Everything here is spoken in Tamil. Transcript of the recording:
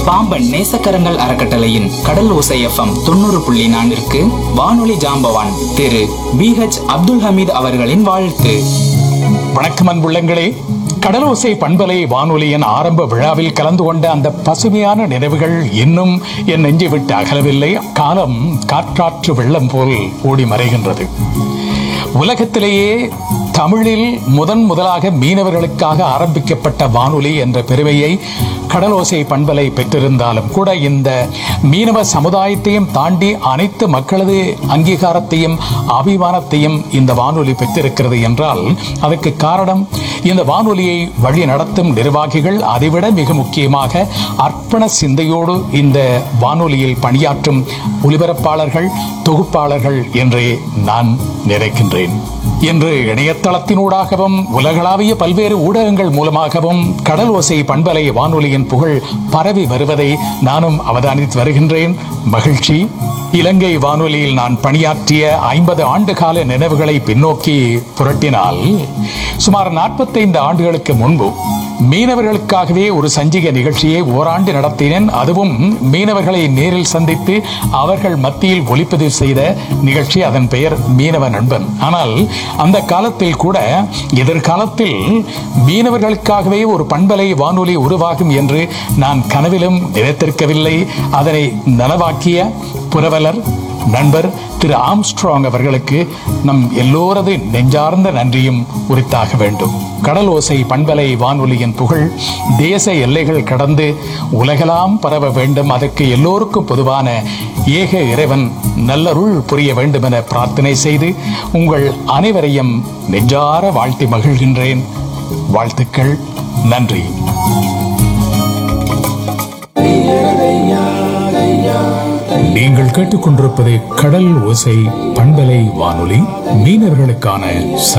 பாம்பன் நேசக்கரங்கள் அறக்கட்டளையின் கடல் ஓசை எஃப்எம் தொண்ணூறு புள்ளி நான்கிற்கு வானொலி ஜாம்பவான் திரு பி ஹெச் அப்துல் ஹமீத் அவர்களின் வாழ்த்து வணக்கம் அன்புள்ளங்களே கடலோசை பண்பலை வானொலியின் ஆரம்ப விழாவில் கலந்து கொண்ட அந்த பசுமையான நினைவுகள் இன்னும் என் நெஞ்சை விட்டு அகலவில்லை காலம் காற்றாற்று வெள்ளம் போல் ஓடி மறைகின்றது உலகத்திலேயே தமிழில் முதன் முதலாக மீனவர்களுக்காக ஆரம்பிக்கப்பட்ட வானொலி என்ற பெருமையை கடலோசை பண்பலை பெற்றிருந்தாலும் கூட இந்த மீனவ சமுதாயத்தையும் தாண்டி அனைத்து மக்களது அங்கீகாரத்தையும் அபிமானத்தையும் இந்த வானொலி பெற்றிருக்கிறது என்றால் அதற்கு காரணம் இந்த வானொலியை வழி நடத்தும் நிர்வாகிகள் அதைவிட மிக முக்கியமாக அர்ப்பண சிந்தையோடு இந்த வானொலியில் பணியாற்றும் ஒலிபரப்பாளர்கள் தொகுப்பாளர்கள் என்றே நான் நினைக்கின்றேன் இன்று இணையதளத்தினூடாகவும் உலகளாவிய பல்வேறு ஊடகங்கள் மூலமாகவும் கடல் ஓசை பண்பலை வானொலியின் புகழ் பரவி வருவதை நானும் அவதானித்து வருகின்றேன் மகிழ்ச்சி இலங்கை வானொலியில் நான் பணியாற்றிய ஐம்பது ஆண்டு கால நினைவுகளை பின்னோக்கி புரட்டினால் சுமார் நாற்பத்தைந்து ஆண்டுகளுக்கு முன்பு மீனவர்களுக்காகவே ஒரு சஞ்சிகை நிகழ்ச்சியை ஓராண்டு நடத்தினேன் அதுவும் மீனவர்களை நேரில் சந்தித்து அவர்கள் மத்தியில் ஒளிப்பதிவு செய்த நிகழ்ச்சி அதன் பெயர் மீனவ நண்பன் ஆனால் அந்த காலத்தில் கூட எதிர்காலத்தில் மீனவர்களுக்காகவே ஒரு பண்பலை வானொலி உருவாகும் என்று நான் கனவிலும் நினைத்திருக்கவில்லை அதனை நனவாக்கிய புரவலர் நண்பர் திரு ஆம்ஸ்ட்ராங் அவர்களுக்கு நம் எல்லோரது நெஞ்சார்ந்த நன்றியும் உரித்தாக வேண்டும் கடல் ஓசை பண்பலை வானொலியின் புகழ் தேச எல்லைகள் கடந்து உலகெல்லாம் பரவ வேண்டும் அதற்கு எல்லோருக்கும் பொதுவான ஏக இறைவன் நல்லருள் புரிய வேண்டும் என பிரார்த்தனை செய்து உங்கள் அனைவரையும் நெஞ்சார வாழ்த்தி மகிழ்கின்றேன் வாழ்த்துக்கள் நன்றி நீங்கள் கேட்டுக்கொண்டிருப்பது கடல் ஓசை பண்பலை வானொலி மீனவர்களுக்கான